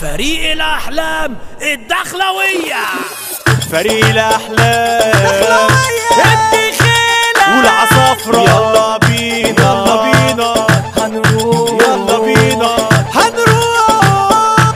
فريق الأحلام الدخلوية فريق الاحلام الدخيلة والعصافرة يلا بينا يلا بينا هنروح يلا بينا هنروح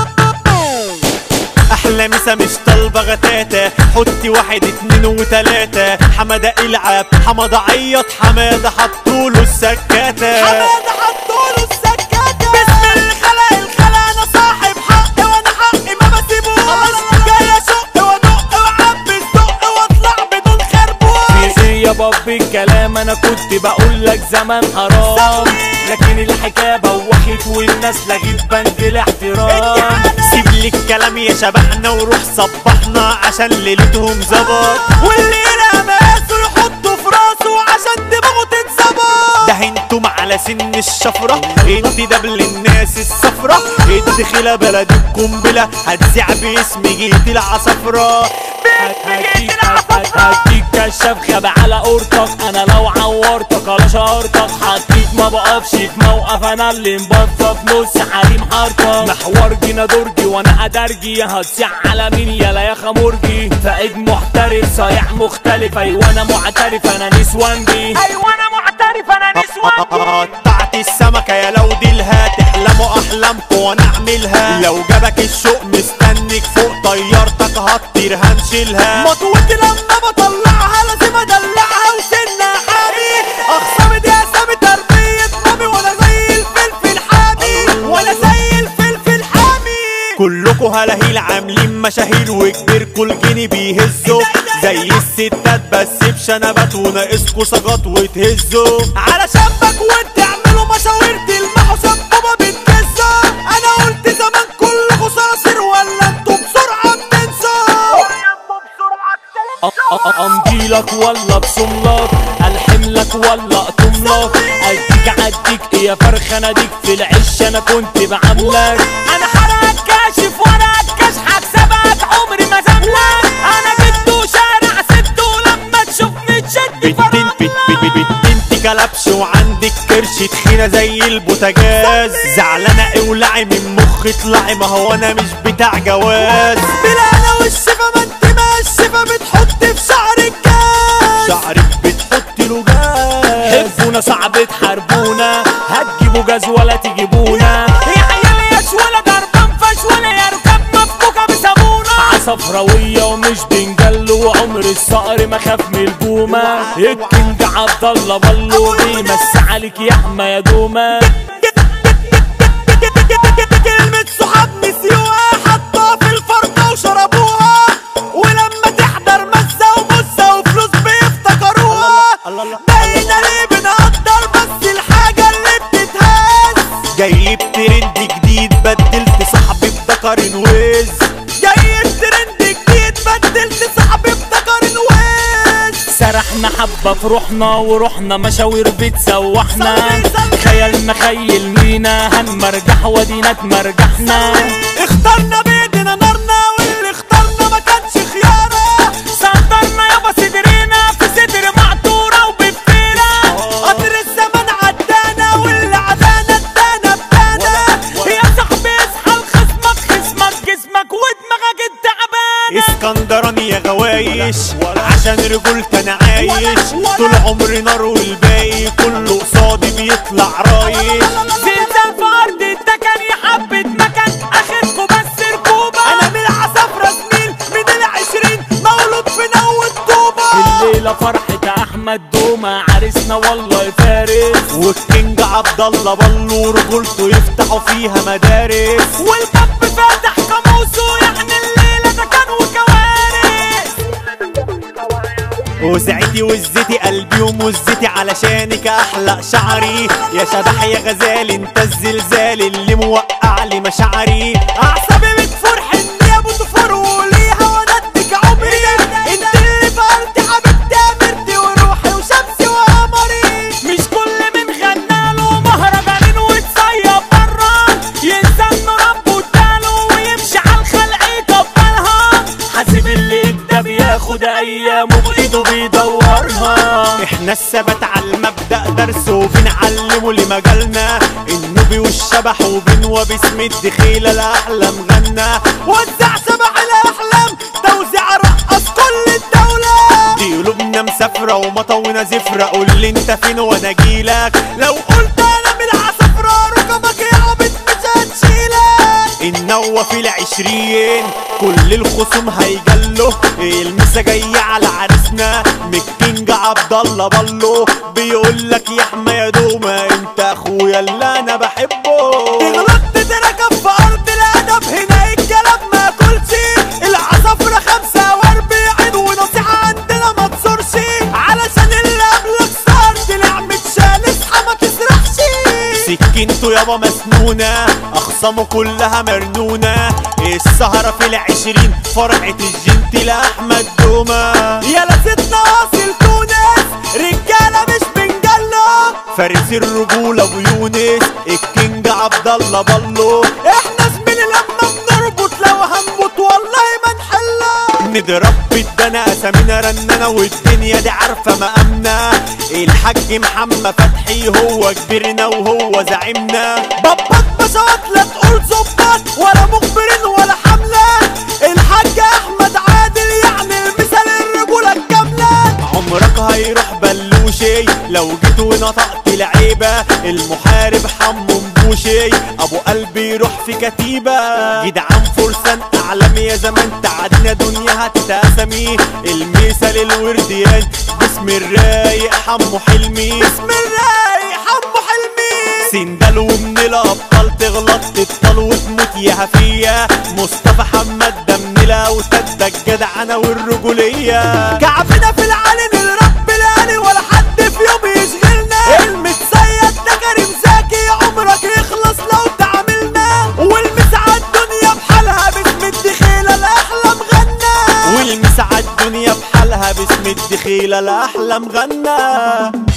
احلى مسا مش طالبة غتاتة حطي واحد اتنين وتلاتة حمادة العب حمادة عيط حمادة حطوله السكاتة حمادة حطوله السكاتة بسم الخلق الخلق انا صاحب حق وانا حقي ما بسيبوش جاي اشق وادق واعبي الدق واطلع بدون خربوش ايه يا باب الكلام انا كنت بقول لك زمان حرام لكن الحكايه بوخت والناس لغت بند الاحترام سيب لي الكلام يا شبحنا وروح صبحنا عشان ليلتهم ظبط واللي يرى مقاسه يحطه في راسه عشان دماغه تتظبط ده انتم على سن الشفرة انت دبل الناس الصفرة الدخيلة بلد القنبلة هتذيع باسم جيت العصفرة هديك هديك كشاف غاب على قورتك انا لو عورتك ولا شهرتك حطيت ما بقفش في موقف انا اللي مبطف نص حريم حارتك محور جينا درجي وانا ادرجي هتصيع على مين يلا يا خمرجي فايد محترف صايع مختلف ايوه انا معترف انا نسوانجي ايوه انا معترف انا نسوانجي قطعت السمكة يا لو ديلها تحلموا احلامكم وانا اعملها لو جابك الشوق مستنك فوق طيارتك هطير هنشيلها مطوتي لما بطلعها لازم ادلعها وسنها حامي اخصامي دي اسامي تربية مامي وانا زي الفلفل حامي وانا زي الفلفل حامي كلكوا هلاهيل عاملين مشاهير وكبيركوا الجني بيهزوا زي الستات بس بشنبات وناقصكوا سجات وتهزوا علشان بكون تعملوا مشاوير تلمحوا سبوبة بتكسوا انا قلت زمان كلكوا صراصير ولا انتوا بسرعة بتنسوا امضيلك ولا بصملك الحملك ولا اقطملك اديك عديك يا فرخ انا ديك في العش انا كنت بعملك انا حرقك كاشف وانا كاش هكسبك عمري ما زملك انا جبت وشارع ست ولما تشوفني تشد بنت بنت بنت بنت انت كلبش وعندك كرش تخينه زي البوتاجاز زعلانه اولعي من مخ اطلعي ما هو انا مش بتاع جواز بلا انا والشفا ما انت ما الشفا بتحط في شعرك كاس شعرك بتحط له جاز حبونا صعب تحاربونا هتجيبوا جاز ولا تجيبونا يا عيال يا شوالة ضربان فشوالة يا ركاب مفكوكة بصابونة عصفراوية ومش بنجل وعمر الصقر ما خاف من البومة الكينج عبد الله بلو بيمس عليك يا حما يا دومة كلمة صحاب نسيوها حطوها في الفرقة وشربوها ولما تحضر مسة ومسة وفلوس بيفتكروها الله الله باينة ليه بنقدر بس الحاجة اللي بتتهز جايب ترند جديد بدلت صاحبي بذكر ويز جاي ترند جديد بدلت صاحبي بذكر ويز سرحنا حبة في روحنا ورحنا مشاوير بتسوحنا صلي- خيالنا خيل مينا هنمرجح ودينا تمرجحنا اخترنا بايدينا نارنا واللي اخترنا ما كانش خيارة صدرنا يابا صدرنا في صدر معطورة وبفتيرة قطر الزمن عدانا واللي عدانا ادانا بدانا يا صاحبي اصحى لخصمك خصمك جسمك ودماغك التعبانة اسكندراني يا غوايش عشان رجولتي انا عايش طول عمري نار والباقي كله قصادي بيطلع رايش زلزال في ارض التكن يا حبة مكان اخركوا بس ركوبة انا من العصافرة زميل من العشرين مولود في نوة طوبة الليلة فرحة احمد دومة عريسنا والله فارس والكينج عبد الله بلو ورجولته يفتحوا فيها مدارس والكب فاتح قاموسه يعني الليلة ده كان وكوارث وسعتي وزتي قلبي ومزتي علشانك احلق شعري يا شبح يا غزال انت الزلزال اللي موقع لي مشاعري اعصابي بتفور حني يا ابو تفور وليها وانا اديك عمري انت اللي فقرتي حبيبتي امرتي وروحي وشمسي وقمري مش كل من غناله مهرجانين وتصيب برا ينسى ان ربه اداله ويمشي على الخلق يكبرها حاسب اللي ادى بياخد ايامه بايده بيدورها احنا الثبات على المبدأ درس وبنعلمه لمجالنا النوبي والشاب شبح وبنوى باسم الدخيلة الأحلام غنى وزع سبع الاحلام توزيع رقص كل الدولة دي قلوبنا مسافرة ومطونا زفرة قول لي انت فين وانا اجيلك لو قلت انا من العصفرة رقمك يا عبد مش هتشيلك النوة في العشرين كل الخصوم هيجله المسا جاية على عريسنا مكينج عبد الله بالله بيقول لك يا حما يا دوما انت اخويا اللي انا بحبه غلطت تركب في ارض الادب هنا الكلام ما كلش العصفرة خمسة واربعين ونصيحة عندنا ما تصورش علشان اللي قبلك صار طلع متشال اصحى ما تسرحش سكينته يابا مسنونة أخصامه كلها مرنونة السهرة في العشرين فرقة الجنت لأحمد دوما يا لستنا واصل تونس رجالة مش بنجلو فارس الرجولة ويونس الكينج عبد الله بالله احنا زميلي لما بنربط لو هنموت والله ما نحله نضرب بالدنا اسامينا رنانة والدنيا دي عارفة مقامنا الحاج محمد فتحي هو كبيرنا وهو زعيمنا باباك بشوات لا تقول ظباط ولا مخبرين ولا حملة الحاج احمد عادل يعني المثال الرجولة الكاملة عمرك هيروح بلوشي لو جيت ونطقت العيبة المحارب حمو مبوشي ابو قلبي يروح في كتيبة جدعان فرسان اعلام يا زمان تعدينا دنيا هتتقسمي المثال الورديان باسم الرايق حمو حلمي بسم الله حمو حلمي سندال ومن الابطال تغلط تبطل وتموت يا هفية مصطفى حماد ده من الاوتاد ده الجدعنة والرجولية كعبنا في العلن الرب الالي ولا حد في يوم يشغلنا المتصيد ده كريم زكي عمرك يخلص لو تعاملنا والمسعى الدنيا بحالها باسم الدخيلة الاحلام غنى والمسعى الدنيا بحالها باسم الدخيلة الأحلام غنى